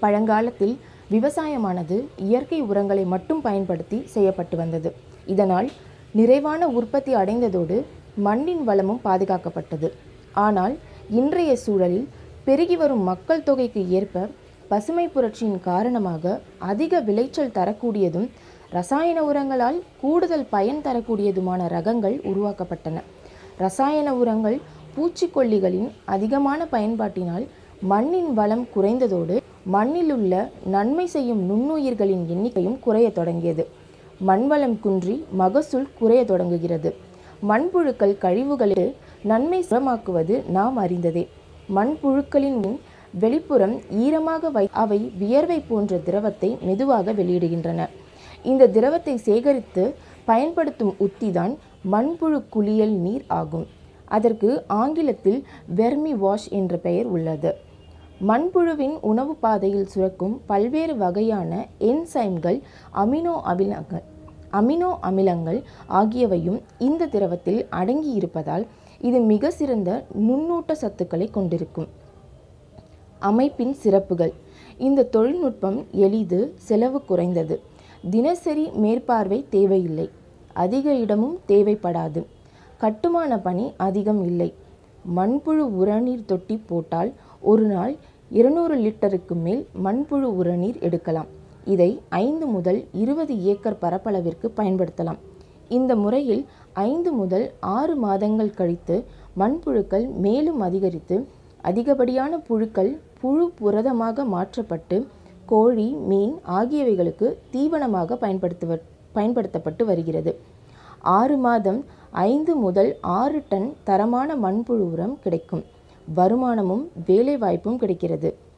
பழங்காலத்தில் விவசாயமானது இயற்கை உரங்களை மட்டும் பயன்படுத்தி செய்யப்பட்டு வந்தது இதனால் நிறைவான உற்பத்தி அடைந்ததோடு மண்ணின் வளமும் பாதுகாக்கப்பட்டது ஆனால் இன்றைய சூழலில் பெருகி வரும் மக்கள் தொகைக்கு ஏற்ப பசுமை புரட்சியின் காரணமாக அதிக விளைச்சல் தரக்கூடியதும் ரசாயன உரங்களால் கூடுதல் பயன் தரக்கூடியதுமான ரகங்கள் உருவாக்கப்பட்டன ரசாயன உரங்கள் பூச்சிக்கொல்லிகளின் அதிகமான பயன்பாட்டினால் மண்ணின் வளம் குறைந்ததோடு மண்ணிலுள்ள நன்மை செய்யும் நுண்ணுயிர்களின் எண்ணிக்கையும் குறையத் தொடங்கியது மண்வளம் குன்றி மகசூல் குறையத் தொடங்குகிறது மண்புழுக்கள் கழிவுகளை நன்மை சுரமாக்குவது நாம் அறிந்ததே மண்புழுக்களின் வெளிப்புறம் ஈரமாக வை அவை வியர்வை போன்ற திரவத்தை மெதுவாக வெளியிடுகின்றன இந்த திரவத்தை சேகரித்து பயன்படுத்தும் உத்திதான் மண்புழு குளியல் நீர் ஆகும் அதற்கு ஆங்கிலத்தில் வெர்மி வாஷ் என்ற பெயர் உள்ளது மண்புழுவின் உணவு பாதையில் சுரக்கும் பல்வேறு வகையான என்சைம்கள் அமினோ அமிலங்கள் அமினோ அமிலங்கள் ஆகியவையும் இந்த திரவத்தில் அடங்கி இருப்பதால் இது மிக சிறந்த நுண்ணூட்ட சத்துக்களை கொண்டிருக்கும் அமைப்பின் சிறப்புகள் இந்த தொழில்நுட்பம் எளிது செலவு குறைந்தது தினசரி மேற்பார்வை தேவையில்லை அதிக இடமும் தேவைப்படாது கட்டுமான பணி அதிகம் இல்லை மண்புழு உரநீர் தொட்டி போட்டால் ஒரு நாள் இருநூறு லிட்டருக்கு மேல் மண்புழு உரநீர் எடுக்கலாம் இதை ஐந்து முதல் இருபது ஏக்கர் பரப்பளவிற்கு பயன்படுத்தலாம் இந்த முறையில் ஐந்து முதல் ஆறு மாதங்கள் கழித்து மண்புழுக்கள் மேலும் அதிகரித்து அதிகப்படியான புழுக்கள் புழு புரதமாக மாற்றப்பட்டு கோழி மீன் ஆகியவைகளுக்கு தீவனமாக பயன்படுத்துவ பயன்படுத்தப்பட்டு வருகிறது ஆறு மாதம் ஐந்து முதல் ஆறு டன் தரமான மண்புழு உரம் கிடைக்கும் வருமானமும் வேலைவாய்ப்பும் கிடைக்கிறது